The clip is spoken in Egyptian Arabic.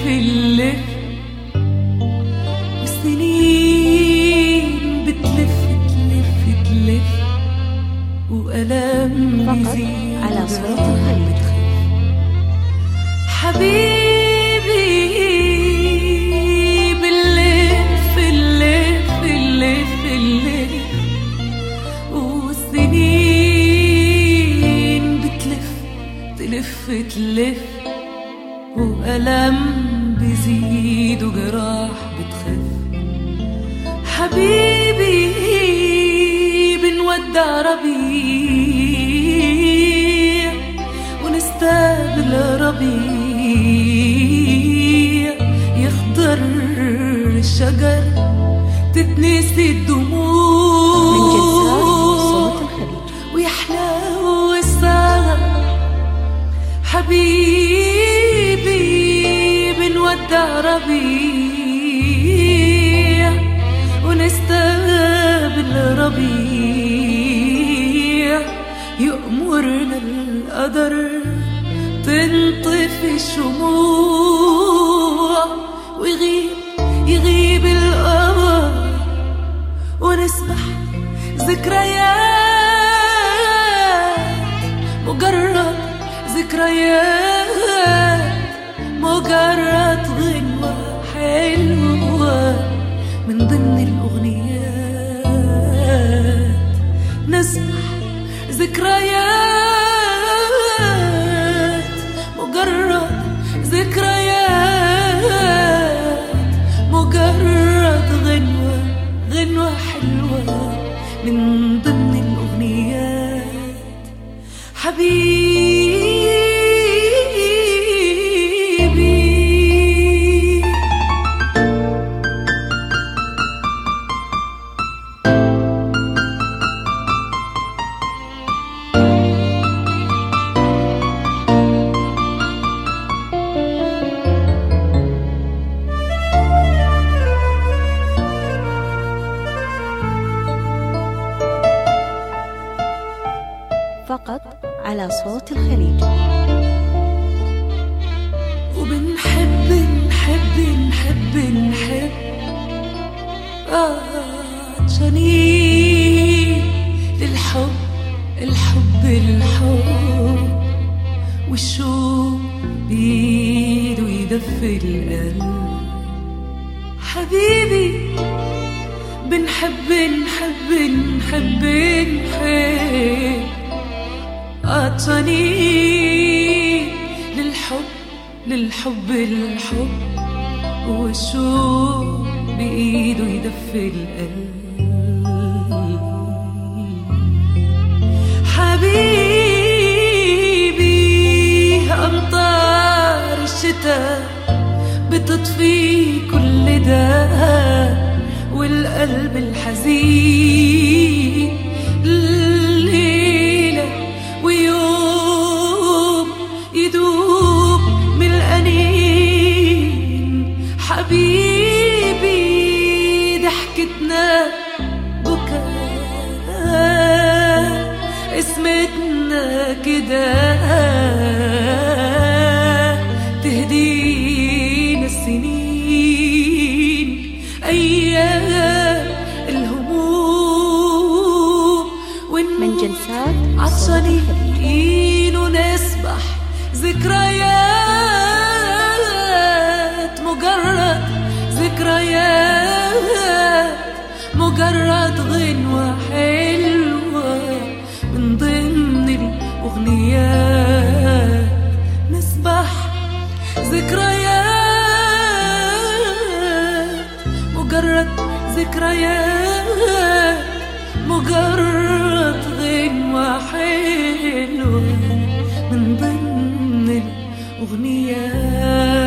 تلف والسنين بتلف تلف تلف وألم فقط بيزيد على صوت وجراح الخليج. بتخف حبيبي باللف اللف اللف اللف والسنين بتلف تلف تلف وألم بيزيد وجراح بتخف حبيبي بنودع ربيع ونستقبل ربيع يخضر الشجر تتنسي الدموع من جلسات صوت الخليج ويحلو السهر حبيبي بنودع ربيع ونستقبل ربيع يأمرنا القدر تنطفي الشموع ويغيب يغيب القمر ونسبح ذكريات مجرد ذكريات مجرد غنوة حلوة من ضمن الأغنيات نسبح ذكريات مجرد ذكريات مجرد غنوة غنوة حلوة من ضمن الأغنيات حبيبي فقط على صوت الخليج وبنحب نحب نحب نحب عطشانين للحب الحب الحب والشوق بيده يدفي القلب حبيبي بنحب نحب نحب نحب عطشانين للحب للحب الحب والشوق بإيده يدفي القلب حبيبي أمطار الشتاء بتطفي كل ده والقلب الحزين ليلة ويوم يدوب من الأنين حبيبي ضحكتنا بكاء اسمتنا كده تهدينا السنين أيام الهموم من جلسات صوت الخليج عطشانين ونسبح ذكريات مجرد ذكريات مجرد غنوة حلوة من ضمن الأغنيات نسبح ذكريات مجرد ذكريات مجرد غنوة حلوة من ضمن الأغنيات